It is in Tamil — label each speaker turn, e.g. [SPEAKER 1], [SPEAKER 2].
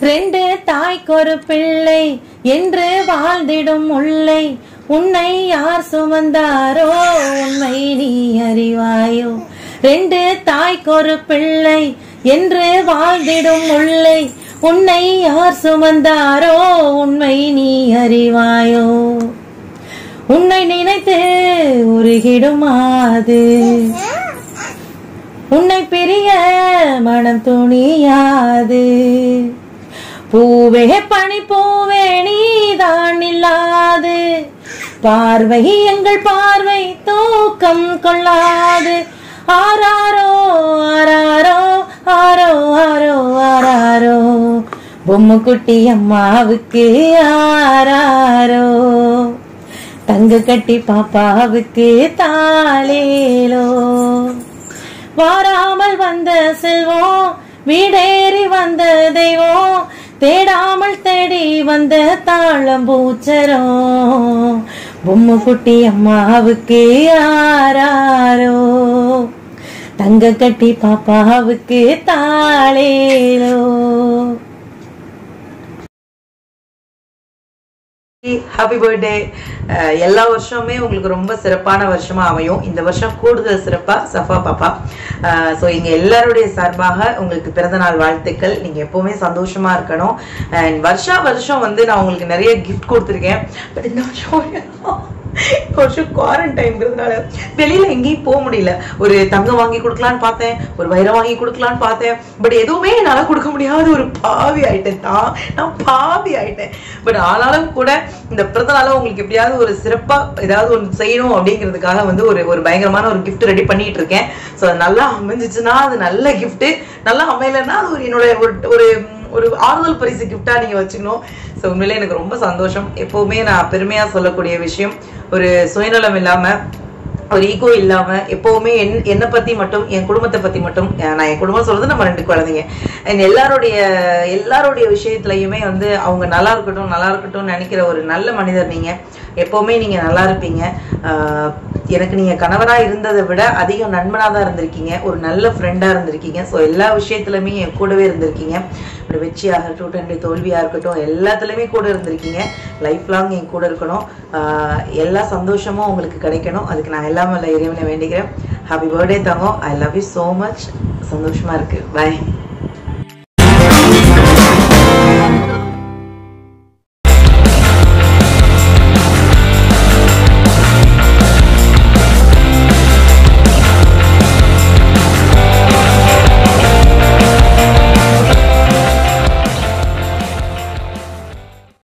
[SPEAKER 1] ரெண்டு தாய்க்கொரு பிள்ளை என்று வாழ்ந்திடும் முல்லை உன்னை யார் சுமந்தாரோ உண்மை நீ அறிவாயோ ரெண்டு தாய்க்கொரு பிள்ளை என்று வாழ்ந்திடும் முல்லை உன்னை யார் சுமந்தாரோ உண்மை நீ அறிவாயோ உன்னை நினைத்து உருகிடுமாது உன்னை பிரிய மனம் துணியாது பூவே பனி பூவே நீதான் இல்லாது பார்வை எங்கள் பார்வை தூக்கம் கொள்ளாது ஆராரோ ஆராரோ ஆரோ ஆரோ ஆராரோ பொம்முக்குட்டி அம்மாவுக்கு ஆராரோ தங்க கட்டி பாப்பாவுக்கு தாளேலோ வாராமல் வந்த செல்வம் வீடேறி வந்த தெய்வம் தேடாமல் தேடி வந்த தாளம் பூச்சரோ பொம்மை குட்டி அம்மாவுக்கு ஆராரோ தங்க கட்டி பாப்பாவுக்கு தாளேலோ
[SPEAKER 2] ஹாப்பி பர்த்டே எல்லா வருஷமுமே உங்களுக்கு ரொம்ப சிறப்பான வருஷமா அமையும் இந்த வருஷம் கூடுதல் சிறப்பா சஃபா பாப்பா ஸோ இங்க எல்லாருடைய சார்பாக உங்களுக்கு பிறந்த நாள் வாழ்த்துக்கள் நீங்க எப்பவுமே சந்தோஷமா இருக்கணும் அண்ட் வருஷா வருஷம் வந்து நான் உங்களுக்கு நிறைய கிஃப்ட் கொடுத்துருக்கேன் பட் இந்த வருஷம் இந்த வருஷம் குவாரண்டைன்ங்கிறதுனால வெளியில எங்கேயும் போக முடியல ஒரு தங்கம் வாங்கி கொடுக்கலான்னு பார்த்தேன் ஒரு வைரம் வாங்கி கொடுக்கலான்னு பார்த்தேன் பட் எதுவுமே என்னால கொடுக்க முடியாத ஒரு பாவி ஆயிட்டேன் தான் நான் பாவி ஆயிட்டேன் பட் ஆனாலும் கூட இந்த பிறந்த நாள உங்களுக்கு எப்படியாவது ஒரு சிறப்பா ஏதாவது ஒன்று செய்யணும் அப்படிங்கிறதுக்காக வந்து ஒரு ஒரு பயங்கரமான ஒரு gift ரெடி பண்ணிட்டு இருக்கேன் ஸோ அது நல்லா அமைஞ்சிச்சுன்னா அது நல்ல gift நல்லா அமையலைன்னா அது ஒரு என்னோட ஒரு ஒரு ஒரு ஆறுதல் பரிசு கிஃப்டா நீங்க வச்சுக்கணும் ஸோ உண்மையிலே எனக்கு ரொம்ப சந்தோஷம் எப்பவுமே நான் பெருமையா சொல்லக்கூடிய விஷயம் ஒரு சுயநலம் இல்லாம ஒரு ஈகோ இல்லாம எப்பவுமே என் என்னை பத்தி மட்டும் என் குடும்பத்தை பத்தி மட்டும் அஹ் நான் என் குடும்பம் சொல்றது நம்ம ரெண்டு குழந்தைங்க And எல்லாருடைய எல்லாருடைய விஷயத்துலயுமே வந்து அவங்க நல்லா இருக்கட்டும் நல்லா இருக்கட்டும் நினைக்கிற ஒரு நல்ல மனிதர் நீங்க எப்பவுமே நீங்க நல்லா இருப்பீங்க ஆஹ் எனக்கு நீங்க கணவரா இருந்ததை விட அதிகம் நண்பனா தான் இருந்திருக்கீங்க ஒரு நல்ல ஃப்ரெண்டா இருந்திருக்கீங்க ஸோ எல்லா விஷயத்துலயுமே என் கூடவே இருந்திருக்கீங்க ஒரு வெற்றியாகட்டும் என்னுடைய தோல்வியா இருக்கட்டும் எல்லாத்துலயுமே கூட இருந்திருக்கீங்க லைஃப் லாங் என் கூட இருக்கணும் ஆஹ் எல்லா சந்தோஷமும் உங்களுக்கு கிடைக்கணும் அதுக்கு நான் எல்லாம் வல்ல இறைவனை வேண்டிக்கிறேன் ஹாப்பி பர்த்டே தங்கம் I love you so much சந்தோஷமா இருக்கு பை